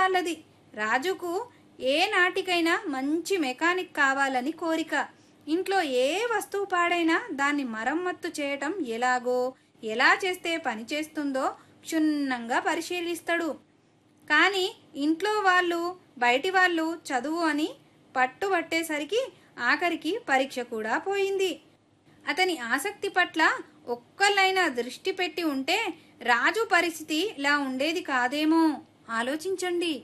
వాళ్ళది రాజుకు ఏ నాటికైనా మంచి మెకానిక్ కావాలని కోరిక ఇంట్లో ఏ వస్తువు పాడైనా దాన్ని మరమ్మత్తు చేయటం ఎలాగో ఎలా చేస్తే పని చేస్తుందో క్షుణ్ణంగా పరిశీలిస్తాడు కానీ ఇంట్లో వాళ్ళు బయటి వాళ్ళు చదువు అని పట్టుబట్టేసరికి ఆఖరికి పరీక్ష కూడా పోయింది అతని ఆసక్తి పట్ల ఒక్కళ్ళైనా దృష్టి పెట్టి ఉంటే రాజు పరిస్థితి ఇలా ఉండేది కాదేమో ఆలోచించండి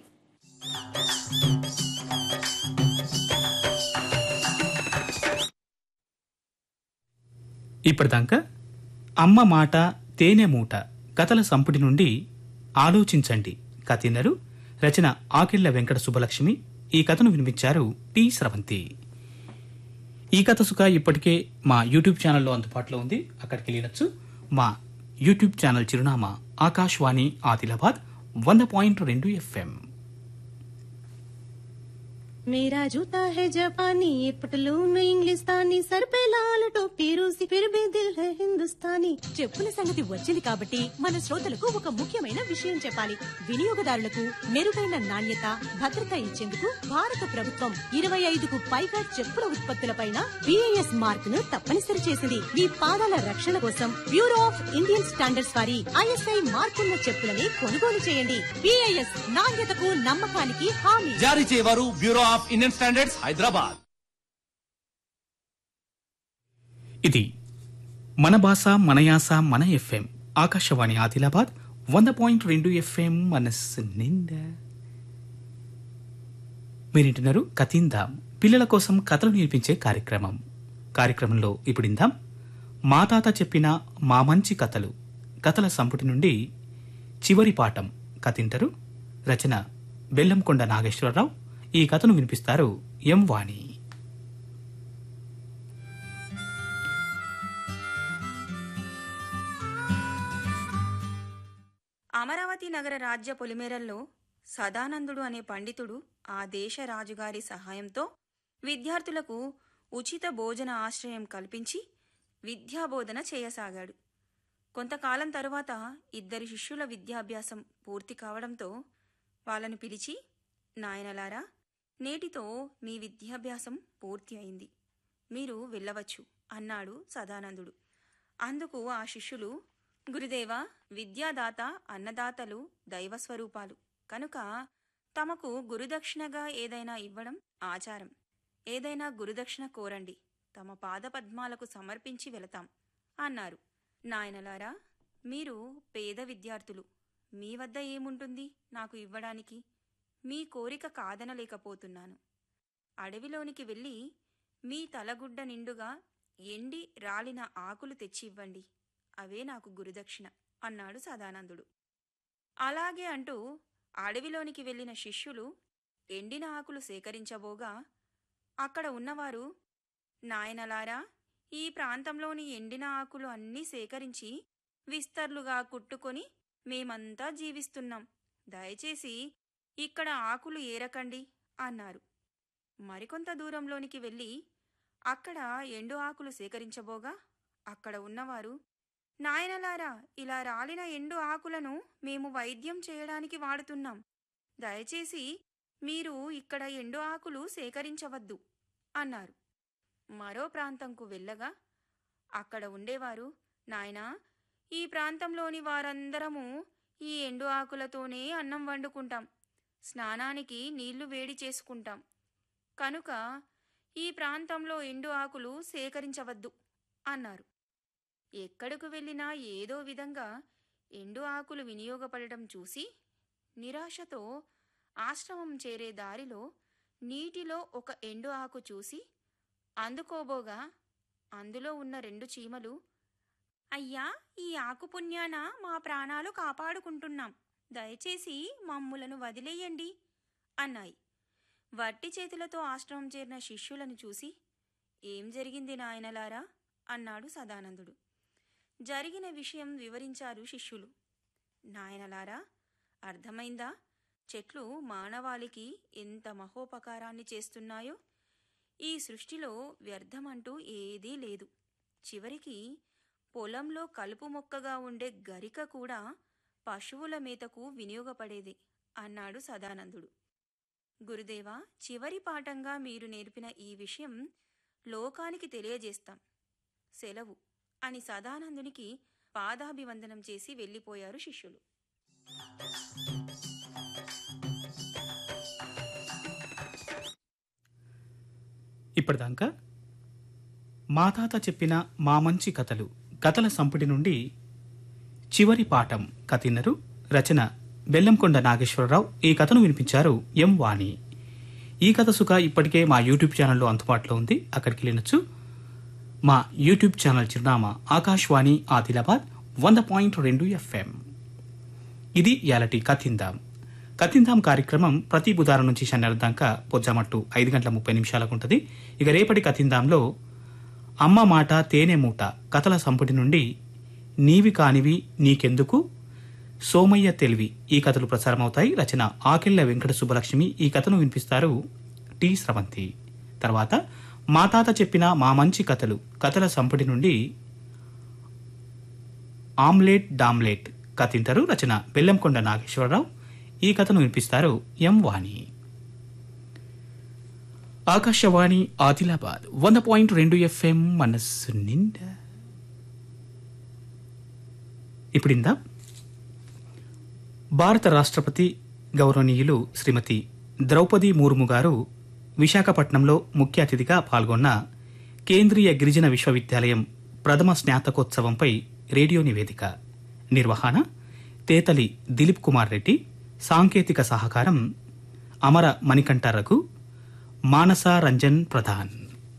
ఇప్పటిదాకా అమ్మ మాట తేనె మూట కథల సంపుటి నుండి ఆలోచించండి కథినరు రచన ఆకిళ్ల వెంకట సుబ్బలక్ష్మి ఈ కథను వినిపించారు టి స్రవంతి ఈ కథ సుఖ ఇప్పటికే మా యూట్యూబ్ ఛానల్లో అందుబాటులో ఉంది అక్కడికి వెళ్ళినచ్చు మా యూట్యూబ్ ఛానల్ చిరునామా ఆకాశవాణి ఆదిలాబాద్ వంద పాయింట్ రెండు ఎఫ్ఎం मेरा जूता है जापानी ये पटलून इंग्लिस्तानी सर पे लाल टोपी रूसी फिर भी दिल है हिंदुस्तानी చెప్పుల సంగతి వచ్చింది కాబట్టి మన శ్రోతలకు ఒక ముఖ్యమైన విషయం చెప్పాలి వినియోగదారులకు మెరుగైన నాణ్యత భద్రత ఇచ్చేందుకు భారత ప్రభుత్వం ఇరవై ఐదుకు పైగా చెప్పుల ఉత్పత్తులపైన బిఐఎస్ మార్క్ ను తప్పనిసరి చేసింది మీ పాదాల రక్షణ కోసం బ్యూరో ఆఫ్ ఇండియన్ స్టాండర్డ్స్ వారి ఐఎస్ఐ మార్కున్న చెప్పులని కొనుగోలు చేయండి బిఐఎస్ నాణ్యతకు నమ్మకానికి హామీ జారీ చేయవారు bureau of Indian standards Hyderabad ఇది మన భాష మన యాస మన ఎఫ్ఎం ఆకాశవాణి ఆదిలాబాద్ వంద పాయింట్ రెండు ఎఫ్ఎం మనస్సు నిండా మీరింటున్నారు కథిందాం పిల్లల కోసం కథలు నేర్పించే కార్యక్రమం కార్యక్రమంలో ఇప్పుడు ఇందాం మా తాత చెప్పిన మా మంచి కథలు కథల సంపుటి నుండి చివరి పాఠం కథింటరు రచన బెల్లంకొండ నాగేశ్వరరావు ఈ కథను వినిపిస్తారు ఎం వాణి అమరావతి నగర రాజ్య పొలిమేరల్లో సదానందుడు అనే పండితుడు ఆ దేశ రాజుగారి సహాయంతో విద్యార్థులకు ఉచిత భోజన ఆశ్రయం కల్పించి విద్యాబోధన చేయసాగాడు కొంతకాలం తరువాత ఇద్దరి శిష్యుల విద్యాభ్యాసం పూర్తి కావడంతో వాళ్ళను పిలిచి నాయనలారా నేటితో మీ విద్యాభ్యాసం పూర్తి అయింది మీరు వెళ్ళవచ్చు అన్నాడు సదానందుడు అందుకు ఆ శిష్యులు గురుదేవా విద్యాదాత అన్నదాతలు దైవస్వరూపాలు కనుక తమకు గురుదక్షిణగా ఏదైనా ఇవ్వడం ఆచారం ఏదైనా గురుదక్షిణ కోరండి తమ పాదపద్మాలకు సమర్పించి వెళతాం అన్నారు నాయనలారా మీరు పేద విద్యార్థులు మీ వద్ద ఏముంటుంది నాకు ఇవ్వడానికి మీ కోరిక కాదనలేకపోతున్నాను అడవిలోనికి వెళ్ళి మీ తలగుడ్డ నిండుగా ఎండి రాలిన ఆకులు తెచ్చి ఇవ్వండి అవే నాకు గురుదక్షిణ అన్నాడు సదానందుడు అలాగే అంటూ అడవిలోనికి వెళ్ళిన శిష్యులు ఎండిన ఆకులు సేకరించబోగా అక్కడ ఉన్నవారు నాయనలారా ఈ ప్రాంతంలోని ఎండిన ఆకులు అన్నీ సేకరించి విస్తర్లుగా కుట్టుకొని మేమంతా జీవిస్తున్నాం దయచేసి ఇక్కడ ఆకులు ఏరకండి అన్నారు మరికొంత దూరంలోనికి వెళ్ళి అక్కడ ఎండు ఆకులు సేకరించబోగా అక్కడ ఉన్నవారు నాయనలారా ఇలా రాలిన ఎండు ఆకులను మేము వైద్యం చేయడానికి వాడుతున్నాం దయచేసి మీరు ఇక్కడ ఎండు ఆకులు సేకరించవద్దు అన్నారు మరో ప్రాంతంకు వెళ్ళగా అక్కడ ఉండేవారు నాయనా ఈ ప్రాంతంలోని వారందరము ఈ ఎండు ఆకులతోనే అన్నం వండుకుంటాం స్నానానికి నీళ్లు వేడి చేసుకుంటాం కనుక ఈ ప్రాంతంలో ఎండు ఆకులు సేకరించవద్దు అన్నారు ఎక్కడకు వెళ్ళినా ఏదో విధంగా ఎండు ఆకులు వినియోగపడటం చూసి నిరాశతో ఆశ్రమం చేరే దారిలో నీటిలో ఒక ఎండు ఆకు చూసి అందుకోబోగా అందులో ఉన్న రెండు చీమలు అయ్యా ఈ ఆకు పుణ్యాన మా ప్రాణాలు కాపాడుకుంటున్నాం దయచేసి మమ్ములను వదిలేయండి అన్నాయి వట్టి చేతులతో ఆశ్రమం చేరిన శిష్యులను చూసి ఏం జరిగింది నాయనలారా అన్నాడు సదానందుడు జరిగిన విషయం వివరించారు శిష్యులు నాయనలారా అర్థమైందా చెట్లు మానవాళికి ఎంత మహోపకారాన్ని చేస్తున్నాయో ఈ సృష్టిలో వ్యర్థమంటూ ఏదీ లేదు చివరికి పొలంలో కలుపు మొక్కగా ఉండే గరిక కూడా పశువుల మేతకు వినియోగపడేది అన్నాడు సదానందుడు గురుదేవా చివరి పాఠంగా మీరు నేర్పిన ఈ విషయం లోకానికి తెలియజేస్తాం సెలవు అని సదానందునికి పాదాభివందనం చేసి వెళ్ళిపోయారు శిష్యులు ఇప్పటిదాకా మా తాత చెప్పిన మా మంచి కథలు కథల సంపుటి నుండి చివరి పాఠం కథిన్నరు రచన బెల్లంకొండ నాగేశ్వరరావు ఈ కథను వినిపించారు ఎం వాణి ఈ కథ సుఖ ఇప్పటికే మా యూట్యూబ్ ఛానల్లో అందుబాటులో ఉంది అక్కడికి వెళ్ళొచ్చు మా యూట్యూబ్ ఛానల్ చిరునామా ఆకాశవాణి ఆదిలాబాద్ వంద పాయింట్ రెండు ఎఫ్ఎం ఇది యాలటి కథిందాం కథిందాం కార్యక్రమం ప్రతి బుధవారం నుంచి శనివారం దాకా పొజ్జామట్టు ఐదు గంటల ముప్పై నిమిషాలకు ఉంటుంది ఇక రేపటి కథిందాంలో అమ్మ మాట తేనె మూట కథల సంపుటి నుండి నీవి కానివి నీకెందుకు సోమయ్య తెలివి ఈ కథలు ప్రసారమవుతాయి రచన ఆకెళ్ల వెంకట సుబ్బలక్ష్మి ఈ కథను వినిపిస్తారు టి స్రవంతి తర్వాత మా తాత చెప్పిన మా మంచి కథలు కథల సంపుటి నుండి ఆమ్లెట్ డామ్లెట్ కథింటారు రచన బెల్లంకొండ నాగేశ్వరరావు ఈ కథను వినిపిస్తారు ఎం వాణి ఆకాశవాణి ఆదిలాబాద్ వంద పాయింట్ రెండు ఎఫ్ఎం మనస్సు నిండా ఇప్పుడిందా భారత రాష్ట్రపతి గౌరవనీయులు శ్రీమతి ద్రౌపది ముర్ము గారు విశాఖపట్నంలో ముఖ్య అతిథిగా పాల్గొన్న కేంద్రీయ గిరిజన విశ్వవిద్యాలయం ప్రథమ స్నాతకోత్సవంపై రేడియో నివేదిక నిర్వహణ తేతలి దిలీప్ కుమార్ రెడ్డి సాంకేతిక సహకారం అమర మణికంఠ రఘు మానస రంజన్ ప్రధాన్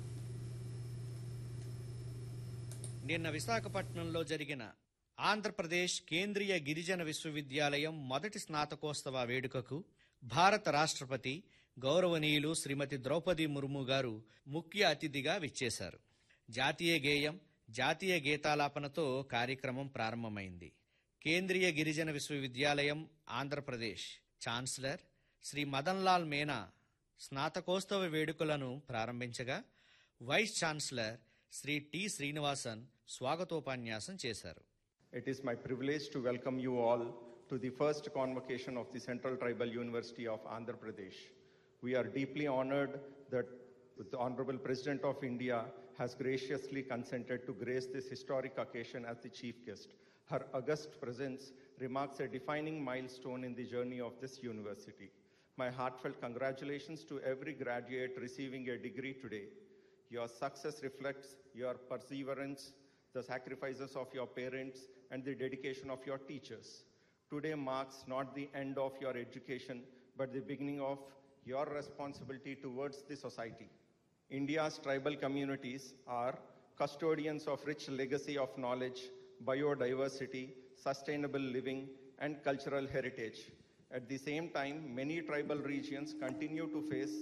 నిన్న విశాఖపట్నంలో జరిగిన ఆంధ్రప్రదేశ్ కేంద్రీయ గిరిజన విశ్వవిద్యాలయం మొదటి స్నాతకోత్సవ వేడుకకు భారత రాష్ట్రపతి గౌరవనీయులు శ్రీమతి ద్రౌపది ముర్ము గారు ముఖ్య అతిథిగా విచ్చేశారు జాతీయ గేయం జాతీయ గీతాలాపనతో కార్యక్రమం ప్రారంభమైంది కేంద్రీయ గిరిజన విశ్వవిద్యాలయం ఆంధ్రప్రదేశ్ ఛాన్సలర్ శ్రీ మదన్ లాల్ మేనా స్నాతకోత్సవ వేడుకలను ప్రారంభించగా vice chancellor Shri T Srinivasan స్వాగతోపన్యాసం చేశారు It is my privilege to welcome you all to the first convocation of the Central Tribal University of Andhra Pradesh. We are deeply honored that the Honorable President of India has graciously consented to grace this historic occasion as the chief guest. Her august presence remarks a defining milestone in the journey of this university. My heartfelt congratulations to every graduate receiving a degree today. Your success reflects your perseverance, the sacrifices of your parents, and the dedication of your teachers. Today marks not the end of your education, but the beginning of your responsibility towards the society. India's tribal communities are custodians of rich legacy of knowledge, biodiversity, sustainable living, and cultural heritage. At the same time, many tribal regions continue to face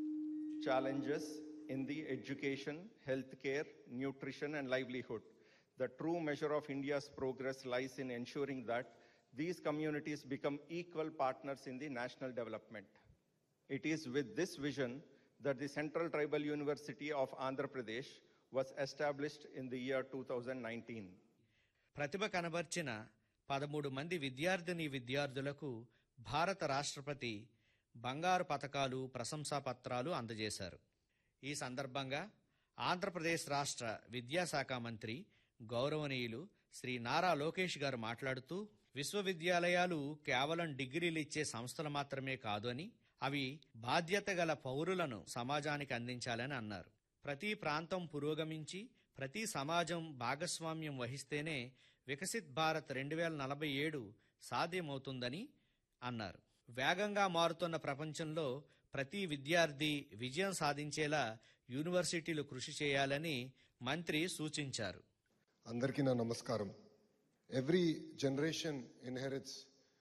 challenges in the education, healthcare, nutrition, and livelihood. The true measure of India's progress lies in ensuring that these communities become equal partners in the national development. It is with this vision that the Central Tribal University of Andhra Pradesh was established in the year 2019. ప్రతిభ కనబర్చిన పదమూడు మంది విద్యార్థిని విద్యార్థులకు భారత రాష్ట్రపతి బంగారు పతకాలు ప్రశంసా పత్రాలు అందజేశారు ఈ సందర్భంగా ఆంధ్రప్రదేశ్ రాష్ట్ర విద్యాశాఖ మంత్రి గౌరవనీయులు శ్రీ నారా లోకేష్ గారు మాట్లాడుతూ విశ్వవిద్యాలయాలు కేవలం డిగ్రీలు ఇచ్చే సంస్థలు మాత్రమే కాదు అని అవి బాధ్యత గల పౌరులను సమాజానికి అందించాలని అన్నారు ప్రతి ప్రాంతం పురోగమించి ప్రతి సమాజం భాగస్వామ్యం వహిస్తేనే వికసిత్ భారత్ రెండు వేల నలభై ఏడు సాధ్యమవుతుందని అన్నారు వేగంగా మారుతున్న ప్రపంచంలో ప్రతి విద్యార్థి విజయం సాధించేలా యూనివర్సిటీలు కృషి చేయాలని మంత్రి సూచించారు అందరికీ నా నమస్కారం every generation inherits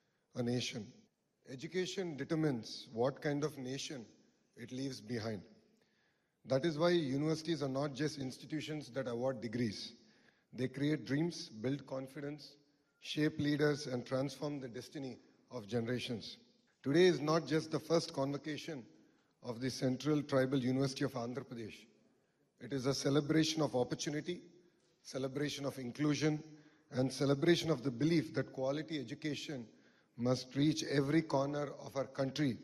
a nation education determines what kind of nation it leaves behind that is why universities are not just institutions that award degrees they create dreams build confidence shape leaders and transform the destiny of generations today is not just the first convocation of the Central Tribal University of Andhra Pradesh. It is a celebration of opportunity, celebration of inclusion, and celebration of the belief that quality education must reach every corner of our country